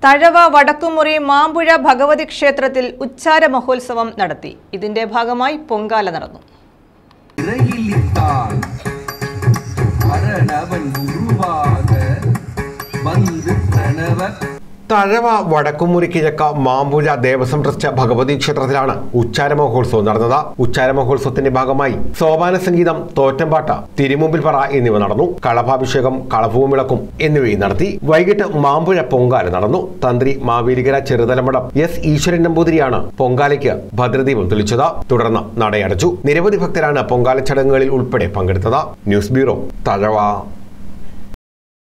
തഴവ വടക്കുമുറി മാമ്പുഴ ഭഗവതി ക്ഷേത്രത്തിൽ ഉച്ചാര മഹോത്സവം നടത്തി ഇതിന്റെ ഭാഗമായി പൊങ്കാല നടന്നു இறையிலித்தான் அரணவன் உருவாக வந்து பிரணவ തഴവ വടക്കുമുറി കിഴക്ക മാമ്പുഴ ദേവസ്വം ട്രസ്റ്റ് ഭഗവതി ക്ഷേത്രത്തിലാണ് ഉച്ചാര മഹോത്സവം നടന്നത് ഉച്ചാര മഹോത്സവത്തിന്റെ ഭാഗമായി സോപാന സംഗീതം തോറ്റംപാട്ട് തിരുമുമ്പിൽ പറ എന്നിവ നടന്നു കളഭാഭിഷേകം കളഭവും വിളക്കും എന്നിവയും നടത്തി വൈകിട്ട് മാമ്പുഴ പൊങ്കാല നടന്നു തന്ത്രി മാവേലികര ചെറുതലമഠം എസ് ഈശ്വരൻ നമ്പൂതിരിയാണ് പൊങ്കാലയ്ക്ക് ഭദ്രദീപം തെളിച്ചത് തുടർന്ന് നടയടച്ചു നിരവധി ഭക്തരാണ് പൊങ്കാല ചടങ്ങുകളിൽ ഉൾപ്പെടെ പങ്കെടുത്തത് ന്യൂസ് ബ്യൂറോ തഴവ